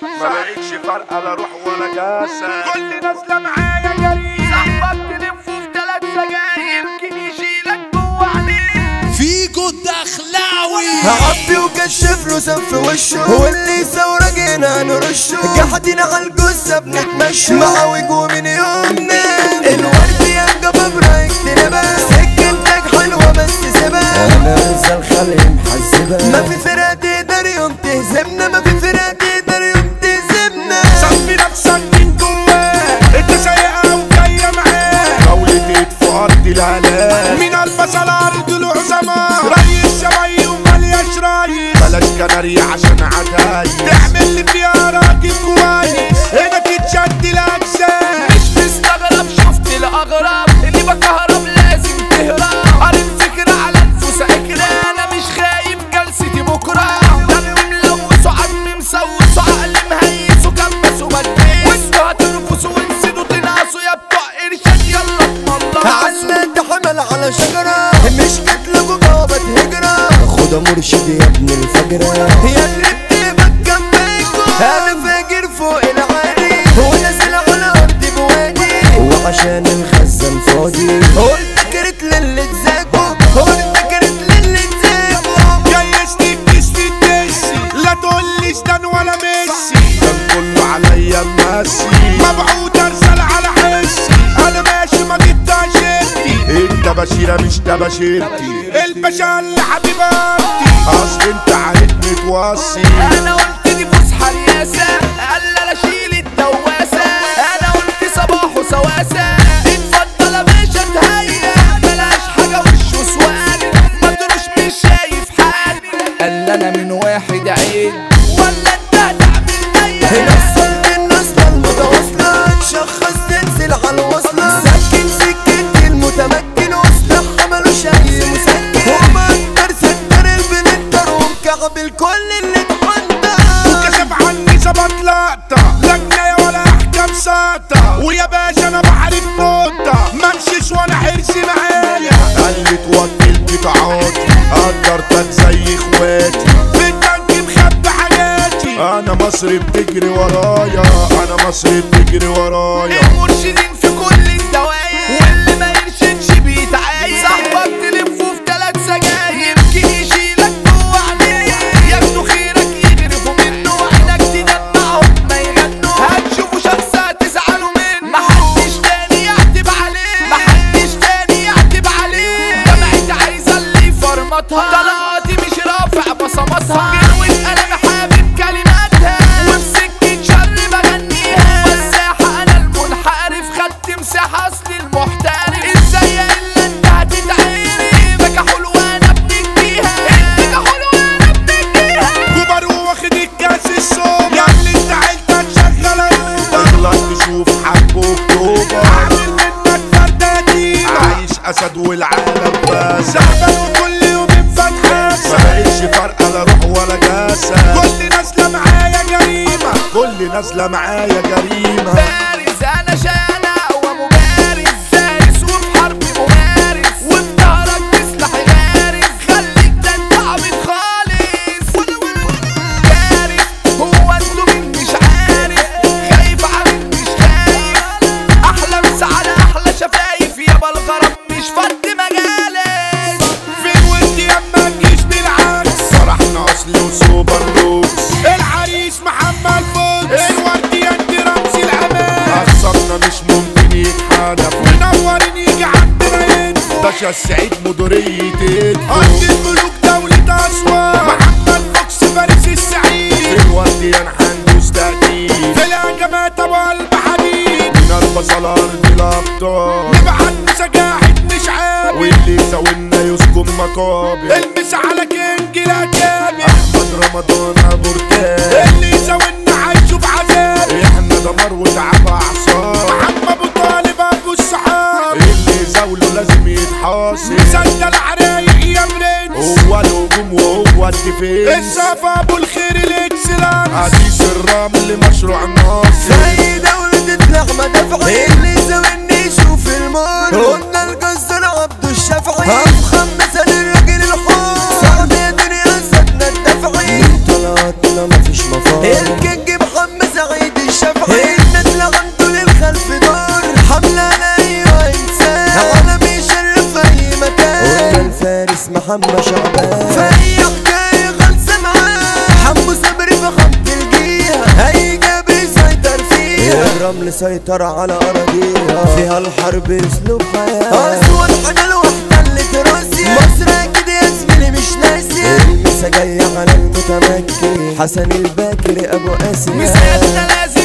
ما بقتش فارقه لا روح ولا جسد كل نازله معايا جريمه صاحبك تلفه في تلات سجاير يمكن يشيلك جوه عينيه فيجو الدخلاوي هعبي وكشف له سم في وشه واللي يسوى جينا نرشه قاعدين على الجثة بنتمشى معوج ومن يومنا الورد يا جبابرة يكتنبها سكنتك حلوة بس سيبها انا لسه الخلق محزبها ما في فرقة تقدر يوم تهزمنا ما في فرقة تقدر يوم تهزمنا صفي نفسك من جواك انت سايقه وجايه معاك دولة في ارض الهلاك من البصل ارض العظماء ريس شبي وملياش رايس بلاش كناريا عشان عتاي تعمل لي فيها راجل كويس هنا تتشد الاجسام مش مستغرب شفت الاغرب اللي بكهرب لازم تهرب قريت فكرة على انفس اجري انا مش خايف جلستي بكرة دم ملوث وعم مسوس وعقل مهيس وكبس وبديس وانتوا هترفسوا ونسيتوا تنقصوا يا بتوع ارشاد يلا اتملصوا على حمل على شجرة مش كتلة جوابة هجرة خدها مرشد يا ابن الفجرة يا اللي بتبقى جنبيكوا انا فاجر فوق العالي ونازل على ارض بوادي وعشان الخزان فاضي قلت كرت للي تزاجوا قلت كرت للي تزاجوا جيشتك تشتي الدسي لا تقوليش دان ولا ميسي كان كله عليا ماسي مبعوث ارسل على حسي انا ماشي ما تتعشرتي انت بشيرة مش تبشيرتي الباشا اللي حبيباتي اصل انت عليك متوصي انا قلت دي فسحه رياسه قال لا اشيل الدواسه انا قلت صباح وسواسه اتفضل يا باشا تهيا بلاش حاجه وش وسواد ما تروش مش شايف حالي قال انا من واحد عيد ولا انت هتعمل نيا نصل النصلة المتواصلة تشخص تنزل على الوصلة سكن سكنتي المتمكن وسلاح ملوش أي مسكن وما أقدر ستر البنتر ومكعب الكل اللي اتحنطر كشف عني ظبط لقطة لجنة ولا احكام ساطة ويا باشا انا بعرف نقطة ممشيش وانا حرصي معايا قال توكلت تعاطي قدرتك زي اخواتي في التانك مخبي حياتي انا مصري بتجري ورايا انا مصري بتجري ورايا المرشدين في كل الدواير واللي ما يرشدش بيتعاير صاحبك تلفه في تلات سجاير يمكن يشيلك جوه عينيه ياخدوا خيرك يغرفوا منه عينك تدمعهم ما يغنوا هتشوفوا شخص هتزعلوا منه محدش تاني يعتب عليه محدش تاني يعتب عليه جمعت عايزه اللي يفرمطها طلقاتي مش رافع بصماتها جروة انا حابب كلماتها وفي سكة شر بغنيها والساحة انا المنحرف خدت مساحة اصل المحترف ازاي الا انت هتتعرف بكى حلوة انا بنجيها بكى حلوة انا بنجيها كبر واخد الكاس الصوب يا اللي انت عيلتك شغالة اغلط تشوف حب اكتوبر اعمل منك فردة يتيمة عايش اسد والعالم بس زعبان وكل يوم فتحة ما بقتش فارقة لا روح ولا جسد كل نازلة معايا جريمة كل نازلة معايا جريمة بارز انا شانع ومبارز دارس وفي حرب ممارس وفي ظهرك تسلح غارس خليك ده انت عبيط خالص بارز هو انتوا مين مش عارف خايف عامل مش خايف احلى مسا على احلى شفايف يابا الغرب مش فد مجالس فين وانت يما تجيش بالعكس فرحنا اصلي وسوبر لوكس العريس محمد فوكس الورد انت رمز الامان اخصامنا مش ممكن يتحدف منورين يجي عندنا ينفو باشا السعيد مديرية ارض الملوك دولة اسوان محمد فوكس فارس السعيد في الورد ينحن تأكيد في الهجمات ابو قلب حديد من البصل ارض الابطال نبعت مسجاحة مش عارف واللي يساوينا يسكن مقابر المس على كينج الاكابر احمد رمضان ابو ركاب اللي يساوينا هيشوف عذاب احنا دمار وتعب اعصاب محمد ابو طالب ابو الصحاب اللي يزاوله لازم يتحاصر مسجل عرايق يا برنس هو الهجوم وهو الديفنس الصفا ابو الخير الاكسلانس حديث الرمل مشروع ناصر زي دولة اللحمة دفعي اللي يساويني يشوف المال قلنا الجزار عبد الشافعي أفخم مثل الراجل الحار صعب يا دنيا سدنا الدفعي طلعتنا مفيش مفار الكينج محمد مسيطر على أراضيها فيها الحرب أسلوب حياة أسود حاجة واحتلت روسيا مصر أكيد يا زميلي مش ناسية المسا جاية على المتمكن حسن الباكر أبو آسيا مسيرتنا لازم